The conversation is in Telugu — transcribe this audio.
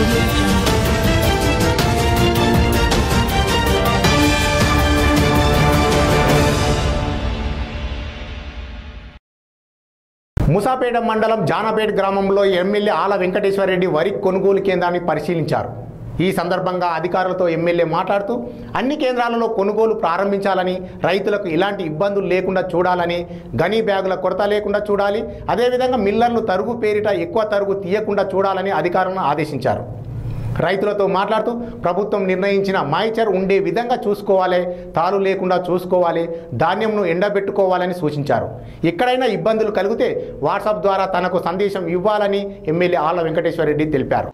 audio jungle. ముసాపేట మండలం జానపేట గ్రామంలో ఎమ్మెల్యే ఆల వెంకటేశ్వరరెడ్డి వరి కొనుగోలు కేంద్రాన్ని పరిశీలించారు ఈ సందర్భంగా అధికారులతో ఎమ్మెల్యే మాట్లాడుతూ అన్ని కేంద్రాలలో కొనుగోలు ప్రారంభించాలని రైతులకు ఇలాంటి ఇబ్బందులు లేకుండా చూడాలని గనీ బ్యాగుల కొరత లేకుండా చూడాలి అదేవిధంగా మిల్లర్లు తరుగు పేరిట ఎక్కువ తరుగు తీయకుండా చూడాలని అధికారులను ఆదేశించారు రైతులతో మాట్లాడుతూ ప్రభుత్వం నిర్ణయించిన మాయిచర్ ఉండే విధంగా చూసుకోవాలి తాలు లేకుండా చూసుకోవాలి ధాన్యంను ఎండబెట్టుకోవాలని సూచించారు ఎక్కడైనా ఇబ్బందులు కలిగితే వాట్సాప్ ద్వారా తనకు సందేశం ఇవ్వాలని ఎమ్మెల్యే ఆళ్ల వెంకటేశ్వరరెడ్డి తెలిపారు